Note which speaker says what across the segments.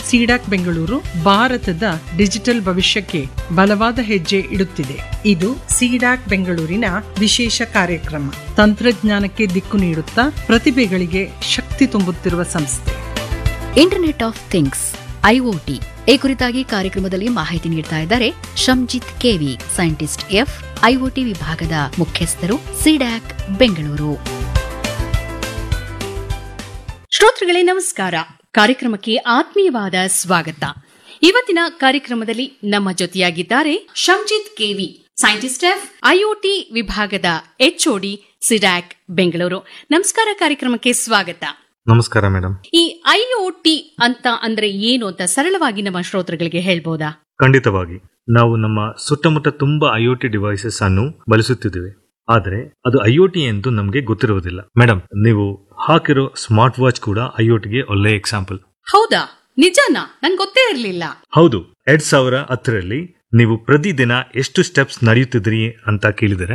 Speaker 1: C-DAC Bengaluru ಭಾರತದ digital ಭವಿಷ್ಯಕ್ಕೆ ಬಲವಾದ ಹೆಜ್ಜೆ ಇಡುತ್ತಿದೆ ಇದು ಸಿಡಾಕ್ ಬೆಂಗಳೂರಿನ ವಿಶೇಷ ಕಾರ್ಯಕ್ರಮ ತಂತ್ರಜ್ಞಾನಕ್ಕೆ ದಿಕ್ಕು ನೀಡುತ್ತಾ ಪ್ರತಿಭೆಗಳಿಗೆ ಶಕ್ತಿ ತುಂಬುತ್ತಿರುವ ಸಂಸ್ಥೆ
Speaker 2: ಇಂಟರ್ನೆಟ್ ಆಫ್ ಥಿಂಗ್ಸ್ ಐಒಟಿ ಈ ಕುರಿತಾಗಿ ಕಾರ್ಯಕ್ರಮದಲ್ಲಿ ಮಾಹಿತಿ ನೀಡ್ತಾ ಇದ್ದಾರೆ Shanjith KV scientist F IOT ವಿಭಾಗದ ಮುಖ್ಯಸ್ಥರು ಸಿಡ್ಯಾಕ್ ಬೆಂಗಳೂರು ಶ್ರೋತೃಗಳೇ ನಮಸ್ಕಾರ ಕಾರ್ಯಕ್ರಮಕ್ಕೆ ಆತ್ಮೀಯವಾದ ಸ್ವಾಗತ ಇವತ್ತಿನ ಕಾರ್ಯಕ್ರಮದಲ್ಲಿ ನಮ್ಮ ಜೊತೆಯಾಗಿದ್ದಾರೆ Shanjith KV scientist F IOT ವಿಭಾಗದ ಎಚ್ಒಡಿ ಸಿಡ್ಯಾಕ್ ಬೆಂಗಳೂರು ನಮಸ್ಕಾರ ಕಾರ್ಯಕ್ರಮಕ್ಕೆ ಸ್ವಾಗತ
Speaker 3: ನಮಸ್ಕಾರ ಮೇಡಮ್
Speaker 2: ಈ ಐಒಟಿ ಅಂತ ಅಂದ್ರೆ ಏನು ಅಂತ ಸರಳವಾಗಿ ನಮ್ಮ ಶ್ರೋತೃಗಳಿಗೆ ಹೇಳ್ಬೋದಾ
Speaker 3: ಖಂಡಿತವಾಗಿ ನಾವು ನಮ್ಮ ಸುತ್ತಮುತ್ತ ತುಂಬಾ ಐಒಟಿ ಡಿವೈಸಸ್ ಅನ್ನು ಬಳಸುತ್ತಿದ್ದೇವೆ ಆದರೆ ಅದು ಐಒಟಿ ಎಂದು ನಮಗೆ ಗೊತ್ತಿರುವುದಿಲ್ಲ ಮೇಡಮ್ ನೀವು ಹಾಕಿರೋ ಸ್ಮಾರ್ಟ್ ವಾಚ್ ಕೂಡ ಐಒಟಿಗೆ ಒಳ್ಳೆಯ ಎಕ್ಸಾಂಪಲ್
Speaker 2: ಹೌದಾ ನಿಜನಾ ನಂಗೆ ಗೊತ್ತೇ ಇರಲಿಲ್ಲ
Speaker 3: ಹೌದು ಎರಡ್ ಸಾವಿರ ಹತ್ತರಲ್ಲಿ ನೀವು ಪ್ರತಿದಿನ ಎಷ್ಟು ಸ್ಟೆಪ್ಸ್ ನಡೆಯುತ್ತಿದ್ರಿ ಅಂತ ಕೇಳಿದರೆ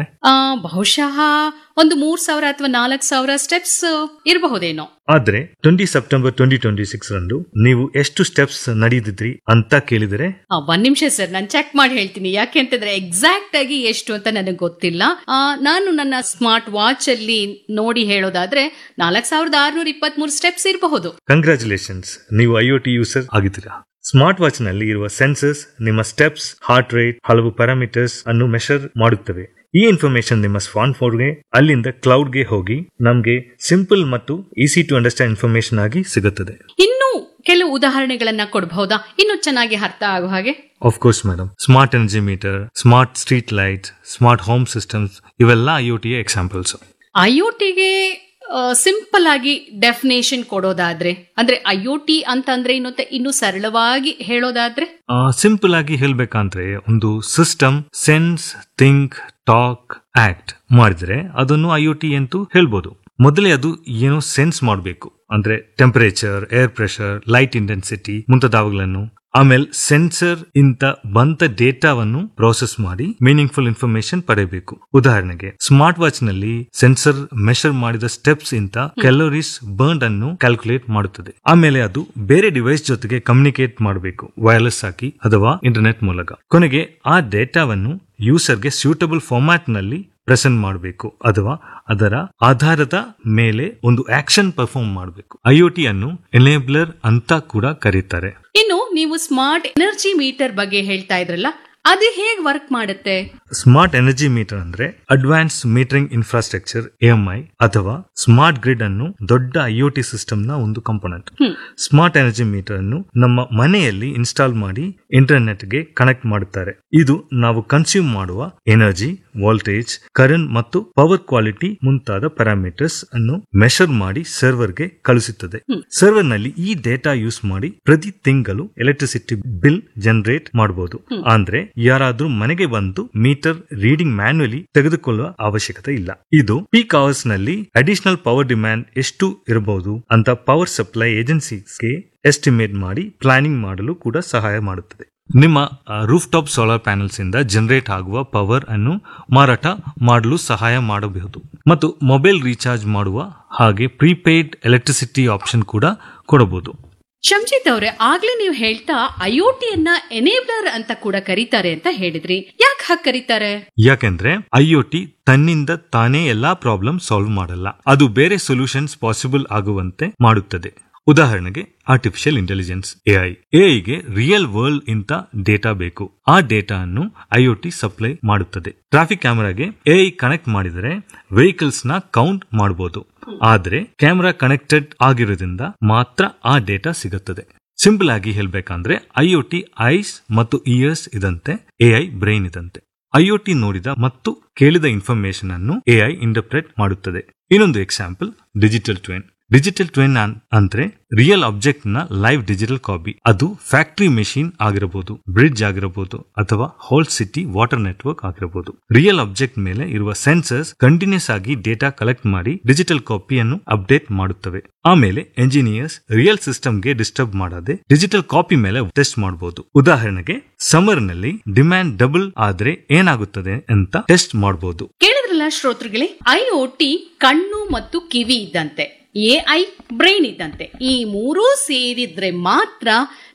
Speaker 2: ಬಹುಶಃ ಒಂದು ಮೂರ್ ಸಾವಿರ ಅಥವಾ ನಾಲ್ಕು ಸಾವಿರ ಸ್ಟೆಪ್ಸ್ ಇರಬಹುದೇನೋ
Speaker 3: ಆದ್ರೆ twenty September twenty twenty six ರಂದು ನೀವು ಎಷ್ಟು ಸ್ಟೆಪ್ಸ್ ನಡೆಯುತ್ತಿದ್ರಿ ಅಂತ ಕೇಳಿದರೆ
Speaker 2: ಆ, ಒಂದ್ ನಿಮಿಷ ಸರ್ ನಾನು ಚೆಕ್ ಮಾಡಿ ಹೇಳ್ತೀನಿ ಯಾಕೆ ಅಂತಂದ್ರೆ ಎಕ್ಸಾಕ್ಟ್ ಆಗಿ ಎಷ್ಟು ಅಂತ ನನಗೆ ಗೊತ್ತಿಲ್ಲ ಆ, ನಾನು ನನ್ನ ಸ್ಮಾರ್ಟ್ ವಾಚ್ ಅಲ್ಲಿ ನೋಡಿ ಹೇಳೋದಾದ್ರೆ ನಾಲ್ಕ್ ಸಾವಿರದ ಆರ್ನೂರ ಇಪ್ಪತ್ತ್ ಮೂರು ಸ್ಟೆಪ್ಸ್ ಇರಬಹುದು
Speaker 3: ಕಂಗ್ರ್ಯಾಚುಲೇಷನ್ಸ್ ನೀವು ಐಒಟಿ ಯೂಸರ್ ಆಗಿದ್ದೀರಾ ಸ್ಮಾರ್ಟ್ ವಾಚ್ ನಲ್ಲಿ ಇರುವ ಸೆನ್ಸರ್ಸ್ ನಿಮ್ಮ ಸ್ಟೆಪ್ಸ್ ಹಾರ್ಟ್ ರೇಟ್ ಹಲವು ಪ್ಯಾರಾಮೀಟರ್ಸ್ ಅನ್ನು ಮೆಷರ್ ಮಾಡುತ್ತವೆ ಈ ಇನ್ಫಾರ್ಮೇಶನ್ ನಿಮ್ಮ ಸ್ಮಾರ್ಟ್ ಫೋನ್ಗೆ ಅಲ್ಲಿಂದ ಕ್ಲೌಡ್ಗೆ ಹೋಗಿ ನಮಗೆ ಸಿಂಪಲ್ ಮತ್ತು ಈಸಿ ಟು ಅಂಡರ್ಸ್ಟ್ಯಾಂಡ್ ಇನ್ಫಾರ್ಮೇಶನ್ ಆಗಿ ಸಿಗುತ್ತದೆ
Speaker 2: ಇನ್ನು ಕೆಲವು ಉದಾಹರಣೆಗಳನ್ನ ಕೊಡಬಹುದಾ ಇನ್ನು ಚೆನ್ನಾಗಿ ಅರ್ಥ ಆಗೋ ಹಾಗೆ
Speaker 3: of course madam smart energy meter smart street light smart home systems ಇವೆಲ್ಲ ಐಒಟಿಯ ಎಕ್ಸಾಂಪಲ್ಸ್
Speaker 2: ಐಒಟಿಗೆ ಸಿಂಪಲ್ ಆಗಿ ಡೆಫಿನೇಷನ್ ಕೊಡೋದಾದ್ರೆ ಅಂದ್ರೆ ಐಒಟಿ ಅಂತಂದ್ರೆ ಇನ್ನು ಇನ್ನು ಸರಳವಾಗಿ ಹೇಳೋದಾದ್ರೆ
Speaker 3: ಸಿಂಪಲ್ ಆಗಿ ಹೇಳ್ಬೇಕಂದ್ರೆ ಒಂದು system sense think talk act ಮಾಡಿದ್ರೆ ಅದನ್ನು ಐಒಟಿ ಎಂದು ಹೇಳ್ಬೋದು ಮೊದಲೇ ಅದು ಏನೋ ಸೆನ್ಸ್ ಮಾಡಬೇಕು ಅಂದ್ರೆ temperature air pressure light intensity ಮುಂತಾದವುಗಳನ್ನು ಆಮೇಲೆ ಸೆನ್ಸರ್ ಇಂತ ಬಂತ ಡೇಟಾವನ್ನು ಪ್ರೋಸೆಸ್ ಮಾಡಿ ಮೀನಿಂಗ್ಫುಲ್ ಇನ್ಫಾರ್ಮೇಶನ್ ಪಡೆಯಬೇಕು ಉದಾಹರಣೆಗೆ ಸ್ಮಾರ್ಟ್ ವಾಚ್ ನಲ್ಲಿ ಸೆನ್ಸರ್ ಮೆಷರ್ ಮಾಡಿದ ಸ್ಟೆಪ್ಸ್ ಇಂತ ಕ್ಯಾಲೋರೀಸ್ ಬರ್ನ್ ಅನ್ನು ಕ್ಯಾಲ್ಕುಲೇಟ್ ಮಾಡುತ್ತದೆ ಆಮೇಲೆ ಅದು ಬೇರೆ ಡಿವೈಸ್ ಜೊತೆಗೆ ಕಮ್ಯುನಿಕೇಟ್ ಮಾಡಬೇಕು ವೈರ್ಲೆಸ್ ಹಾಕಿ ಅಥವಾ ಇಂಟರ್ನೆಟ್ ಮೂಲಕ ಕೊನೆಗೆ ಆ ಡೇಟಾವನ್ನು ಯೂಸರ್ಗೆ ಸೂಟಬಲ್ ಫಾರ್ಮ್ಯಾಟ್ ನಲ್ಲಿ ಪ್ರೆಸೆಂಟ್ ಮಾಡಬೇಕು ಅಥವಾ ಅದರ ಆಧಾರದ ಮೇಲೆ ಒಂದು ಆಕ್ಷನ್ ಪರ್ಫಾರ್ಮ್ ಮಾಡಬೇಕು ಐಒಟಿ ಅನ್ನು ಎನೇಬ್ಲರ್ ಅಂತ ಕೂಡ ಕರೀತಾರೆ
Speaker 2: ಇನ್ನು ನೀವು ಸ್ಮಾರ್ಟ್ ಎನರ್ಜಿ ಮೀಟರ್ ಬಗ್ಗೆ ಹೇಳ್ತಾ ಇದ್ರಲ್ಲ ಅದು ಹೇಗ್ ವರ್ಕ್ ಮಾಡುತ್ತೆ
Speaker 3: ಸ್ಮಾರ್ಟ್ ಎನರ್ಜಿ ಮೀಟರ್ ಅಂದ್ರೆ ಅಡ್ವಾನ್ಸ್ ಮೀಟರಿಂಗ್ ಇನ್ಫ್ರಾಸ್ಟ್ರಕ್ಚರ್ ಎಎಂಐ ಅಥವಾ ಸ್ಮಾರ್ಟ್ ಗ್ರಿಡ್ ಅನ್ನು ದೊಡ್ಡ ಐಒಟಿ ಸಿಸ್ಟಮ್ ನ ಒಂದು ಕಾಂಪೊನೆಂಟ್ ಸ್ಮಾರ್ಟ್ ಎನರ್ಜಿ ಮೀಟರ್ ಅನ್ನು ನಮ್ಮ ಮನೆಯಲ್ಲಿ ಇನ್ಸ್ಟಾಲ್ ಮಾಡಿ ಇಂಟರ್ನೆಟ್ ಗೆ ಕನೆಕ್ಟ್ ಮಾಡುತ್ತಾರೆ ಇದು ನಾವು ಕನ್ಸ್ಯೂಮ್ ಮಾಡುವ ಎನರ್ಜಿ ವೋಲ್ಟೇಜ್ ಕರೆಂಟ್ ಮತ್ತು ಪವರ್ ಕ್ವಾಲಿಟಿ ಮುಂತಾದ ಪ್ಯಾರಾಮೀಟರ್ಸ್ ಅನ್ನು ಮೆಷರ್ ಮಾಡಿ ಸರ್ವರ್ ಗೆ ಕಳಿಸುತ್ತದೆ ಸರ್ವರ್ ನಲ್ಲಿ ಈ ಡೇಟಾ ಯೂಸ್ ಮಾಡಿ ಪ್ರತಿ ತಿಂಗಳು ಎಲೆಕ್ಟ್ರಿಸಿಟಿ ಬಿಲ್ ಜನರೇಟ್ ಮಾಡಬಹುದು ಅಂದ್ರೆ ಯಾರಾದ್ರೂ ಮನೆಗೆ ಬಂದು ಮೀಟರ್ ರೀಡಿಂಗ್ ಮ್ಯಾನ್ಯುಲಿ ತೆಗೆದುಕೊಳ್ಳುವ ಅವಶ್ಯಕತೆ ಇಲ್ಲ ಇದು ಪೀಕ್ ಅವರ್ಸ್ ನಲ್ಲಿ ಅಡಿಷನಲ್ ಪವರ್ ಡಿಮ್ಯಾಂಡ್ ಎಷ್ಟು ಇರಬಹುದು ಅಂತ ಪವರ್ ಸಪ್ಲೈ ಏಜೆನ್ಸಿಗೆ ಎಸ್ಟಿಮೇಟ್ ಮಾಡಿ ಪ್ಲಾನಿಂಗ್ ಮಾಡಲು ಕೂಡ ಸಹಾಯ ಮಾಡುತ್ತದೆ ನಿಮ್ಮ ರೂಫ್ ಟಾಪ್ ಸೋಲಾರ್ ಪ್ಯಾನೆಲ್ಸ್ ಇಂದ ಜನರೇಟ್ ಆಗುವ ಪವರ್ ಅನ್ನು ಮಾರಾಟ ಮಾಡಲು ಸಹಾಯ ಮಾಡಬಹುದು ಮತ್ತು ಮೊಬೈಲ್ ರೀಚಾರ್ಜ್ ಮಾಡುವ ಹಾಗೆ ಪ್ರೀಪೇಯ್ಡ್ ಎಲೆಕ್ಟ್ರಿಸಿಟಿ ಆಪ್ಷನ್ ಕೂಡ ಕೊಡಬಹುದು
Speaker 2: ಶಂಜಿತ್ ಅವ್ರೆ ಆಗ್ಲೇ ನೀವು ಹೇಳ್ತಾ ಐಒಟಿಯನ್ನ ಎನೇಬ್ಲರ್ ಅಂತ ಕೂಡ ಕರೀತಾರೆ ಅಂತ ಹೇಳಿದ್ರಿ ಯಾಕೆ ಹಾಗೆ ಕರೀತಾರೆ
Speaker 3: ಯಾಕೆಂದ್ರೆ ಐಒಟಿ ತನ್ನಿಂದ ತಾನೇ ಎಲ್ಲಾ ಪ್ರಾಬ್ಲಮ್ ಸಾಲ್ವ್ ಮಾಡಲ್ಲ ಅದು ಬೇರೆ ಸೊಲ್ಯೂಷನ್ಸ್ ಪಾಸಿಬಲ್ ಆಗುವಂತೆ ಮಾಡುತ್ತದೆ ಉದಾಹರಣೆಗೆ ಆರ್ಟಿಫಿಷಿಯಲ್ ಇಂಟೆಲಿಜೆನ್ಸ್ ಎಐ ಎಐಗೆ ರಿಯಲ್ ವರ್ಲ್ಡ್ ಇಂತ ಡೇಟಾ ಬೇಕು ಆ ಡೇಟಾ ಅನ್ನು ಐಒಟಿ ಸಪ್ಲೈ ಮಾಡುತ್ತದೆ ಟ್ರಾಫಿಕ್ ಕ್ಯಾಮೆರಾಗೆ ಎಐ ಕನೆಕ್ಟ್ ಮಾಡಿದರೆ ವೆಹಿಕಲ್ಸ್ ನ ಕೌಂಟ್ ಮಾಡಬಹುದು ಆದ್ರೆ ಕ್ಯಾಮೆರಾ ಕನೆಕ್ಟೆಡ್ ಆಗಿರೋದ್ರಿಂದ ಮಾತ್ರ ಆ ಡೇಟಾ ಸಿಗುತ್ತದೆ ಸಿಂಪಲ್ ಆಗಿ ಹೇಳ್ಬೇಕಂದ್ರೆ ಐಒಟಿ ಐಸ್ ಮತ್ತು ಇಯರ್ಸ್ ಇದಂತೆ ಎಐ ಬ್ರೈನ್ ಇದಂತೆ ಐಒಟಿ ನೋಡಿದ ಮತ್ತು ಕೇಳಿದ ಇನ್ಫಾರ್ಮೇಶನ್ ಅನ್ನು ಎಐ ಇಂಟರ್ಪ್ರೆಟ್ ಮಾಡುತ್ತದೆ ಇನ್ನೊಂದು example digital twin digital twin ಅಂದ್ರೆ ರಿಯಲ್ ಆಬ್ಜೆಕ್ಟ್ ನ ಲೈವ್ ಡಿಜಿಟಲ್ ಕಾಪಿ ಅದು ಫ್ಯಾಕ್ಟರಿ ಮೆಷಿನ್ ಆಗಿರಬಹುದು ಬ್ರಿಡ್ಜ್ ಆಗಿರಬಹುದು ಅಥವಾ ಹೋಲ್ ಸಿಟಿ ವಾಟರ್ ನೆಟ್ವರ್ಕ್ ಆಗಿರಬಹುದು ರಿಯಲ್ ಆಬ್ಜೆಕ್ಟ್ ಮೇಲೆ ಇರುವ ಸೆನ್ಸರ್ಸ್ ಕಂಟಿನ್ಯೂಸ್ ಆಗಿ ಡೇಟಾ ಕಲೆಕ್ಟ್ ಮಾಡಿ ಡಿಜಿಟಲ್ ಕಾಪಿಯನ್ನು ಅಪ್ಡೇಟ್ ಮಾಡುತ್ತವೆ ಆಮೇಲೆ ಎಂಜಿನಿಯರ್ಸ್ ರಿಯಲ್ ಸಿಸ್ಟಮ್ ಗೆ ಡಿಸ್ಟರ್ಬ್ ಮಾಡದೆ ಡಿಜಿಟಲ್ ಕಾಪಿ ಮೇಲೆ ಟೆಸ್ಟ್ ಮಾಡಬಹುದು ಉದಾಹರಣೆಗೆ ಸಮರ್ ನಲ್ಲಿ ಡಿಮ್ಯಾಂಡ್ ಡಬಲ್ ಆದ್ರೆ ಏನಾಗುತ್ತದೆ ಅಂತ ಟೆಸ್ಟ್ ಮಾಡಬಹುದು
Speaker 2: ಕೇಳಿದ್ರಲ್ಲ ಶ್ರೋತೃಗಳೇ ಐಒಟಿ ಕಣ್ಣು ಮತ್ತು ಕಿವಿ ಇದ್ದಂತೆ ಎಐ ಬ್ರೈನ್ ಇದ್ದಂತೆ ಈ ಮೂರೂ ಸೇರಿದ್ರೆ ಮಾತ್ರ